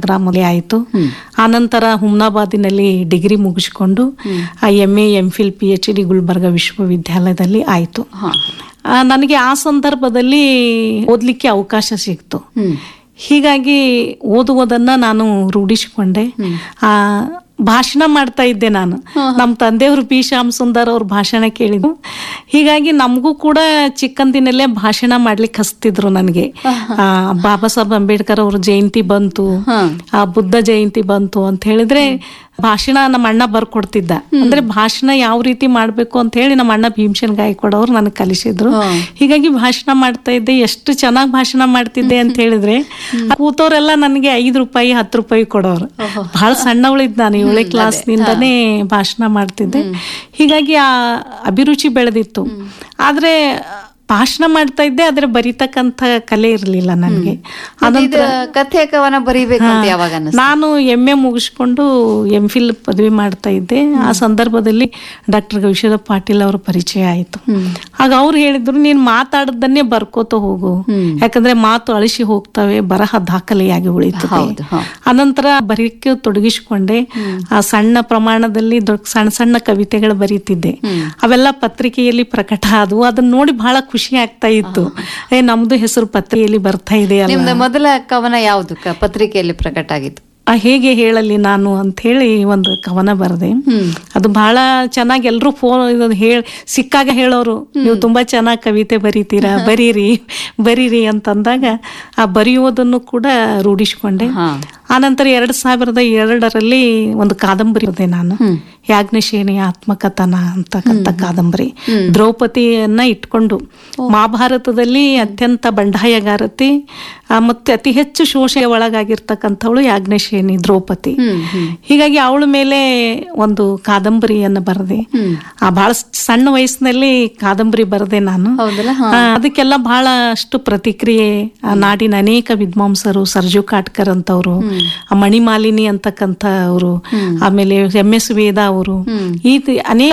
ಗ್ರಾಮಲ್ಲಿ ಆಯಿತು ಆನಂತರ ಹುಮ್ನಾಬಾದಿನಲ್ಲಿ ಡಿಗ್ರಿ ಮುಗಿಸ್ಕೊಂಡು M A M Phil P H D Gulbarga ವಿಶ್ವವಿದ್ಯಾಲಯದಲ್ಲಿ ಆಯಿತು ಹಾ ಆ, ನನಗೆ ಆ ಸಂದರ್ಭದಲ್ಲಿ ಓದಲಿಕ್ಕೆ ಅವಕಾಶ ಸಿಕ್ತು ಹ್ಮ್ ಹೀಗಾಗಿ ಓದುವುದನ್ನ ನಾನು ರೂಢಿಸಿಕೊಂಡೆ ಆ ಭಾಷಣ ಮಾಡ್ತಾ ಇದ್ದೆ ನಾನು ನಮ್ಮ ತಂದೆಯವರು ಪಿ ಶ್ಯಾಮ್ ಸುಂದರ್ ಅವ್ರ ಭಾಷಣ ಕೇಳಿದ್ರು ಹೀಗಾಗಿ ನಮಗೂ ಕೂಡ ಚಿಕ್ಕಂದಿನಲ್ಲೇ ಭಾಷಣ ಮಾಡ್ಲಿಕ್ಕೆ ಹಸ್ತಿದ್ರು ನನಗೆ ಆ, ಬಾಬಾ ಸಾಹೇಬ್ ಅಂಬೇಡ್ಕರ್ ಅವ್ರ ಜಯಂತಿ ಬಂತು ಹಾ. ಆ ಬುದ್ಧ ಜಯಂತಿ ಬಂತು ಅಂತ ಹೇಳಿದ್ರೆ ಭಾಷಣ ನಮ್ಮ ಅಣ್ಣ ಬರ್ಕೊಡ್ತಿದ್ದ ಅಂದ್ರೆ ಭಾಷಣ ಯಾವ ರೀತಿ ಮಾಡ್ಬೇಕು ಅಂತ ಹೇಳಿ ನಮ್ಮ ಅಣ್ಣ ಭೀಮಸೇನ್ ಗಾಯಕವಾಡ್ ಅವ್ರು ನನಗೆ ಕಲಿಸಿದ್ರು ಹೀಗಾಗಿ ಭಾಷಣ ಮಾಡ್ತಾ ಇದ್ದೆ ಎಷ್ಟು ಚೆನ್ನಾಗಿ ಭಾಷಣ ಮಾಡ್ತಿದ್ದೆ ಅಂತ ಹೇಳಿದ್ರೆ ಕೂತವ್ರೆಲ್ಲ ನನಗೆ ಐದು ರೂಪಾಯಿ ಹತ್ತು ರೂಪಾಯಿ ಕೊಡೋರು ಬಹಳ ಸಣ್ಣವಳಿದ್ದ ನಾನು ಏಳನೇ ಕ್ಲಾಸ್ನಿಂದನೇ ಭಾಷಣ ಮಾಡ್ತಿದ್ದೆ ಹೀಗಾಗಿ ಆ ಅಭಿರುಚಿ ಬೆಳೆದಿತ್ತು ಆದ್ರೆ ಭಾಷಣ ಮಾಡ್ತಾ ಇದ್ದೆ ಆದ್ರೆ ಬರಿತಕ್ಕಂಥ ಕಲೆ ಇರಲಿಲ್ಲ ನನಗೆ ಇದು ಕಥೆ ಕವನ ಬರೀಬೇಕು ಅಂತ ಯಾವಾಗ ಅನ್ನಿಸ್ತು? ನಾನು ಎಮ್ ಎ ಮುಗಿಸ್ಕೊಂಡು ಎಂ ಫಿಲ್ ಪದವಿ ಮಾಡ್ತಾ ಇದ್ದೆ ಆ ಸಂದರ್ಭದಲ್ಲಿ ಡಾಕ್ಟರ್ ಗವಿಶ್ವರ ಪಾಟೀಲ್ ಅವರ ಪರಿಚಯ ಆಯಿತು ಆಗ ಅವ್ರು ಹೇಳಿದ್ರು ನೀನ್ ಮಾತಾಡದನ್ನೇ ಬರ್ಕೋತ ಹೋಗು ಯಾಕಂದ್ರೆ ಮಾತು ಅಳಿಸಿ ಹೋಗ್ತವೆ ಬರಹ ದಾಖಲೆಯಾಗಿ ಉಳಿತದೆ ಹೌದು, ಹಾ. ಅನಂತರ ಬರೀಕ್ಕೆ ತೊಡಗಿಸಿಕೊಂಡೆ ಆ ಸಣ್ಣ ಪ್ರಮಾಣದಲ್ಲಿ ದೊಡ್ಡ ಸಣ್ಣ ಸಣ್ಣ ಕವಿತೆಗಳು ಬರೀತಿದ್ದೆ ಅವೆಲ್ಲ ಪತ್ರಿಕೆಯಲ್ಲಿ ಪ್ರಕಟ ಆದವು ಅದನ್ನ ನೋಡಿ ಬಹಳ ಖುಷಿ ಆಗ್ತಾ ಇತ್ತು ಏ ನಮ್ದು ಹೆಸರು ಪತ್ರಿಕೆಯಲ್ಲಿ ಬರ್ತಾ ಇದೆ ಅಲ್ಲ ನಿಮ್ದು ಮೊದಲ ಕವನ ಯಾವುದು ಕ- ಪತ್ರಿಕೆಯಲ್ಲಿ ಪ್ರಕಟ ಆಗಿತ್ತು ಆ ಹೇಗೆ ಹೇಳಲಿ ನಾನು ಅಂತ ಹೇಳಿ ಒಂದು ಕವನ ಬರೆದೆ ಅದು ಬಹಳ ಚೆನ್ನಾಗಿ ಎಲ್ಲರೂ ಫೋನ್ ಇದನ್ನ ಹೇಳ ಸಿಕ್ಕಾಗ ಹೇಳೋರು ನೀವು ತುಂಬಾ ಚೆನ್ನಾಗಿ ಕವಿತೆ ಬರೀತೀರಾ ಬರೀರಿ ಬರೀರಿ ಅಂತಂದಾಗ ಆ ಬರೆಯುವುದನ್ನು ಕೂಡ ರೂಢಿಸಿಕೊಂಡೆ ಹಾ. ಆನಂತರ ಎರಡ್ ಸಾವಿರದ ಎರಡರಲ್ಲಿ ಒಂದು ಕಾದಂಬರಿ ಬರೆದೆ ನಾನು ಯಾಜ್ಞಶೇನಿಯ ಆತ್ಮಕಥನ ಅಂತಕ್ಕಂಥ ಕಾದಂಬರಿ ದ್ರೌಪದಿಯನ್ನ ಇಟ್ಕೊಂಡು ಮಹಾಭಾರತದಲ್ಲಿ ಅತ್ಯಂತ ಬಂಡಾಯಗಾರತಿ ಆ, ಮತ್ತೆ ಅತಿ ಹೆಚ್ಚು ಶೋಷೆಗೆ ಒಳಗಾಗಿರ್ತಕ್ಕಂಥವಳು ಯಾಜ್ಞಶೇನಿ ದ್ರೌಪದಿ ಹೀಗಾಗಿ ಅವಳ ಮೇಲೆ ಒಂದು ಕಾದಂಬರಿಯನ್ನು ಬರೆದೆ ಆ ಬಹಳ ಸಣ್ಣ ವಯಸ್ಸಿನಲ್ಲಿ ಕಾದಂಬರಿ ಬರೆದೆ ನಾನು ಹೌದಲ್ಲ ಆ, ಅದಕ್ಕೆಲ್ಲ ಬಹಳಷ್ಟು ಪ್ರತಿಕ್ರಿಯೆ ಆ ನಾಡಿನ ಅನೇಕ ವಿದ್ವಾಂಸರು ಸರ್ಜು ಕಾಟ್ಕರ್ ಅಂತವ್ರು ಆ ಮಣಿಮಾಲಿನಿ ಅಂತಕ್ಕಂಥ ಅವರು ಆಮೇಲೆ ಎಂ ಎಸ್ ವೇದ ಅವರು ಈ ತಿ- ಅನೇಕ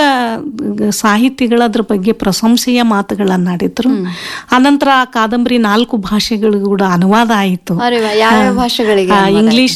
ಸಾಹಿತಿಗಳ ಅದ್ರ ಬಗ್ಗೆ ಪ್ರಶಂಸೆಯ ಮಾತುಗಳನ್ನಾಡಿದ್ರು ಅನಂತರ ಆ ಕಾದಂಬರಿ ನಾಲ್ಕು ಭಾಷೆಗಳಿಗೂ ಕೂಡ ಅನುವಾದ ಆಯಿತು ಅರೆ ವಾ, ಯಾವ್ಯಾವ ಭಾಷೆಗಳಿಗೆ ಆ, ಇಂಗ್ಲಿಷ್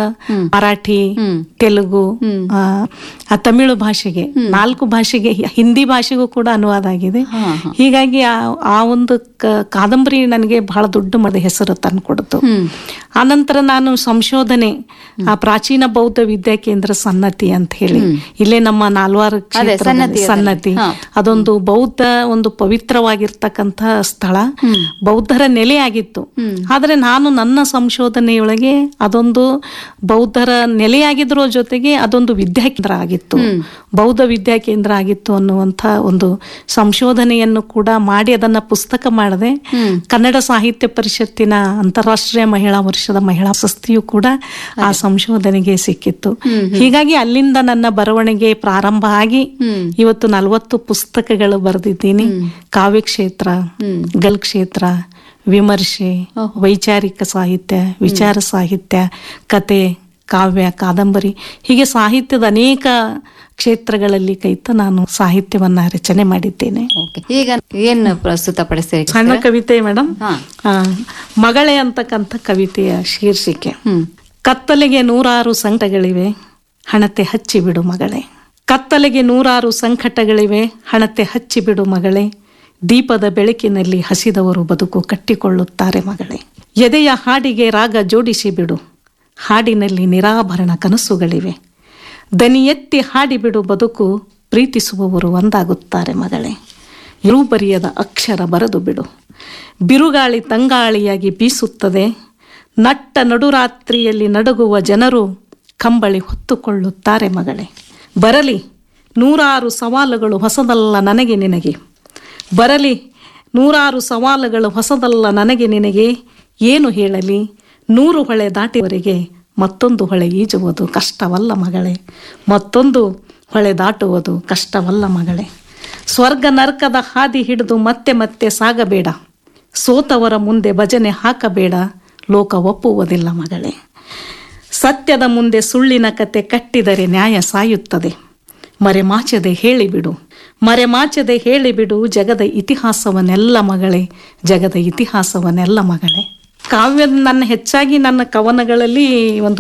ಮರಾಠಿ ತೆಲುಗು ಆ, ಆ, ತಮಿಳು ಭಾಷೆಗೆ ನಾಲ್ಕು ಭಾಷೆಗೆ ಹಿಂದಿ ಭಾಷೆಗೂ ಕೂಡ ಅನುವಾದ ಆಗಿದೆ ಹೀಗಾಗಿ ಆ ಆ ಒಂದು ಕ- ಕಾದಂಬರಿ ನನಗೆ ಬಹಳ ದೊಡ್ಡ ಮದ ಹೆಸರು ತಂದ್ಕೊಡ್ತು ಆನಂತರ ನಾನು ಸಂಶೋಧನೆ ಆ ಪ್ರಾಚೀನ ಬೌದ್ಧ ವಿದ್ಯಾ ಕೇಂದ್ರ ಸನ್ನತಿ ಅಂತ ಹೇಳಿ ಇಲ್ಲೇ ನಮ್ಮ ನಾಲ್ವಾರು ಕ್ಷೇತ್ರದಲ್ಲಿ ಸನ್ನತಿಯಲ್ಲಿ. ಸನ್ನತಿ ಹಾ. ಅದೊಂದು ಬೌದ್ಧ ಒಂದು ಪವಿತ್ರವಾಗಿರ್ತಕ್ಕಂಥ ಸ್ಥಳ ಬೌದ್ಧರ ನೆಲೆಯಾಗಿತ್ತು ಆದ್ರೆ ನಾನು ನನ್ನ ಸಂಶೋಧನೆಯೊಳಗೆ ಅದೊಂದು ಬೌದ್ಧರ ನೆಲೆಯಾಗಿದ್ರ ಜೊತೆಗೆ ಅದೊಂದು ವಿದ್ಯಾಕೇಂದ್ರ ಆಗಿತ್ತು ಬೌದ್ಧ ವಿದ್ಯಾಕೇಂದ್ರ ಆಗಿತ್ತು ಅನ್ನುವಂಥ ಒಂದು ಸಂಶೋಧನೆಯನ್ನು ಕೂಡ ಮಾಡಿ ಅದನ್ನ ಪುಸ್ತಕ ಮಾಡಿದೆ ಕನ್ನಡ ಸಾಹಿತ್ಯ ಪರಿಷತ್ತಿನ ಅಂತಾರಾಷ್ಟ್ರೀಯ ಮಹಿಳಾ ವರ್ಷದ ಮಹಿಳಾ ಪ್ರಶಸ್ತಿಯು ಕೂಡ ಆ ಸಂಶೋಧನೆಗೆ ಸಿಕ್ಕಿತ್ತು ಹೀಗಾಗಿ ಅಲ್ಲಿಂದ ನನ್ನ ಬರವಣಿಗೆ ಪ್ರಾರಂಭ ಆಗಿ ಇವತ್ತು ನಲವತ್ತು ಪುಸ್ತಕಗಳು ಬರೆದಿದ್ದೀನಿ ಕಾವ್ಯ ಕ್ಷೇತ್ರ ಗಲ್ ಕ್ಷೇತ್ರ ವಿಮರ್ಶೆ ವೈಚಾರಿಕ ಸಾಹಿತ್ಯ ವಿಚಾರ ಸಾಹಿತ್ಯ ಕತೆ ಕಾವ್ಯ ಕಾದಂಬರಿ ಹೀಗೆ ಸಾಹಿತ್ಯದ ಅನೇಕ ಕ್ಷೇತ್ರಗಳಲ್ಲಿ ಕೈತ ನಾನು ಸಾಹಿತ್ಯವನ್ನ ರಚನೆ ಮಾಡಿದ್ದೇನೆ ಓಕೆ ಈಗ ಏನ್ ಪ್ರಸ್ತುತ ಪಡಿಸ್ತೀರಿ ಸಣ್ಣ ಕವಿತೆ ಮೇಡಮ್ ಹಾ. ಮಗಳೇ ಅಂತಕ್ಕಂಥ ಕವಿತೆಯ ಶೀರ್ಷಿಕೆ ಹ್ಮ್ ಕತ್ತಲೆಗೆ ನೂರಾರು ಸಂಕಟಗಳಿವೆ ಹಣತೆ ಹಚ್ಚಿಬಿಡು ಮಗಳೇ ಕತ್ತಲೆಗೆ ನೂರಾರು ಸಂಕಟಗಳಿವೆ ಹಣತೆ ಹಚ್ಚಿಬಿಡು ಮಗಳೇ ದೀಪದ ಬೆಳಕಿನಲ್ಲಿ ಹಸಿದವರು ಬದುಕು ಕಟ್ಟಿಕೊಳ್ಳುತ್ತಾರೆ ಮಗಳೇ ಎದೆಯ ಹಾಡಿಗೆ ರಾಗ ಜೋಡಿಸಿ ಬಿಡು ಹಾಡಿನಲ್ಲಿ ನಿರಾಭರಣ ಕನಸುಗಳಿವೆ ದನಿ ಎತ್ತಿ ಹಾಡಿಬಿಡು ಬದುಕು ಪ್ರೀತಿಸುವವರು ಒಂದಾಗುತ್ತಾರೆ ಮಗಳೇ ಇರು ಬರಿಯದ ಅಕ್ಷರ ಬರೆದು ಬಿಡು ಬಿರುಗಾಳಿ ತಂಗಾಳಿಯಾಗಿ ಬೀಸುತ್ತದೆ ನಟ್ಟ ನಡುರಾತ್ರಿಯಲ್ಲಿ ನಡುಗುವ ಜನರು ಕಂಬಳಿ ಹೊತ್ತುಕೊಳ್ಳುತ್ತಾರೆ ಮಗಳೇ ಬರಲಿ ನೂರಾರು ಸವಾಲುಗಳು ಹೊಸದಲ್ಲ ನನಗೆ ನಿನಗೆ ಬರಲಿ ನೂರಾರು ಸವಾಲುಗಳು ಹೊಸದಲ್ಲ ನನಗೆ ನಿನಗೆ ಏನು ಹೇಳಲಿ ನೂರು ಹೊಳೆ ದಾಟಿವರೆಗೆ ಮತ್ತೊಂದು ಹೊಳೆ ಈಜುವುದು ಕಷ್ಟವಲ್ಲ ಮಗಳೇ ಮತ್ತೊಂದು ಹೊಳೆ ದಾಟುವುದು ಕಷ್ಟವಲ್ಲ ಮಗಳೇ ಸ್ವರ್ಗ ನರ್ಕದ ಹಾದಿ ಹಿಡಿದು ಮತ್ತೆ ಮತ್ತೆ ಸಾಗಬೇಡ ಸೋತವರ ಮುಂದೆ ಭಜನೆ ಹಾಕಬೇಡ ಲೋಕ ಒಪ್ಪುವುದಿಲ್ಲ ಮಗಳೇ ಸತ್ಯದ ಮುಂದೆ ಸುಳ್ಳಿನ ಕತೆ ಕಟ್ಟಿದರೆ ನ್ಯಾಯ ಸಾಯುತ್ತದೆ ಮರೆಮಾಚದೆ ಹೇಳಿಬಿಡು ಮರೆಮಾಚದೆ ಹೇಳಿಬಿಡು ಜಗದ ಇತಿಹಾಸವನ್ನೆಲ್ಲ ಮಗಳೇ ಜಗದ ಇತಿಹಾಸವನ್ನೆಲ್ಲ ಮಗಳೇ ಕಾವ್ಯ ನನ್ನ ಹೆಚ್ಚಾಗಿ ನನ್ನ ಕವನಗಳಲ್ಲಿ ಒಂದು